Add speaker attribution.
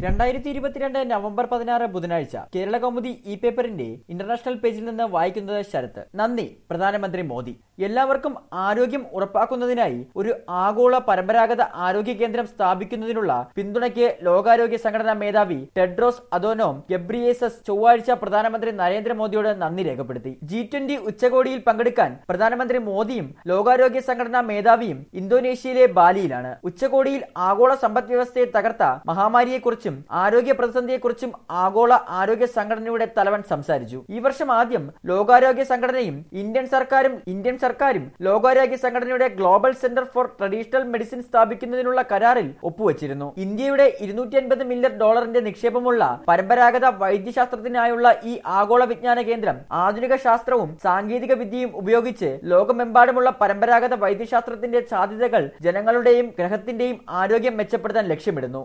Speaker 1: രണ്ടായിരത്തി ഇരുപത്തിരണ്ട് നവംബർ പതിനാറ് ബുധനാഴ്ച കേരള കൗമുദി ഇ പേപ്പറിന്റെ ഇന്റർനാഷണൽ പേജിൽ നിന്ന് വായിക്കുന്നത് ശരത്ത് നന്ദി പ്രധാനമന്ത്രി മോദി എല്ലാവർക്കും ആരോഗ്യം ഉറപ്പാക്കുന്നതിനായി ഒരു ആഗോള പരമ്പരാഗത ആരോഗ്യ കേന്ദ്രം സ്ഥാപിക്കുന്നതിനുള്ള പിന്തുണയ്ക്ക് ലോകാരോഗ്യ സംഘടനാ മേധാവി ടെഡ്രോസ് അദോനോം ഗബ്രിയേസസ് ചൊവ്വാഴ്ച പ്രധാനമന്ത്രി നരേന്ദ്രമോദിയോട് നന്ദി രേഖപ്പെടുത്തി ജി ട്വന്റി ഉച്ചകോടിയിൽ പങ്കെടുക്കാൻ പ്രധാനമന്ത്രി മോദിയും ലോകാരോഗ്യ സംഘടനാ മേധാവിയും ഇന്തോനേഷ്യയിലെ ബാലിയിലാണ് ഉച്ചകോടിയിൽ ആഗോള സമ്പദ് വ്യവസ്ഥയെ തകർത്ത മഹാമാരിയെക്കുറിച്ചും ആരോഗ്യ പ്രതിസന്ധിയെക്കുറിച്ചും ആഗോള ആരോഗ്യ സംഘടനയുടെ തലവൻ സംസാരിച്ചു ഈ വർഷം ആദ്യം ലോകാരോഗ്യ സംഘടനയും ഇന്ത്യൻ സർക്കാരും ഇന്ത്യൻ സർക്കാരും ലോകാരോഗ്യ സംഘടനയുടെ global centre for traditional medicine സ്ഥാപിക്കുന്നതിനുള്ള കരാറിൽ ഒപ്പുവച്ചിരുന്നു ഇന്ത്യയുടെ ഇരുന്നൂറ്റി അൻപത് മില്യൺ ഡോളറിന്റെ നിക്ഷേപമുള്ള പരമ്പരാഗത വൈദ്യശാസ്ത്രത്തിനായുള്ള ഈ ആഗോള വിജ്ഞാന കേന്ദ്രം ആധുനിക ശാസ്ത്രവും സാങ്കേതിക വിദ്യയും ഉപയോഗിച്ച് ലോകമെമ്പാടുമുള്ള പരമ്പരാഗത വൈദ്യശാസ്ത്രത്തിന്റെ സാധ്യതകൾ ജനങ്ങളുടെയും ഗ്രഹത്തിന്റെയും ആരോഗ്യം മെച്ചപ്പെടുത്താൻ ലക്ഷ്യമിടുന്നു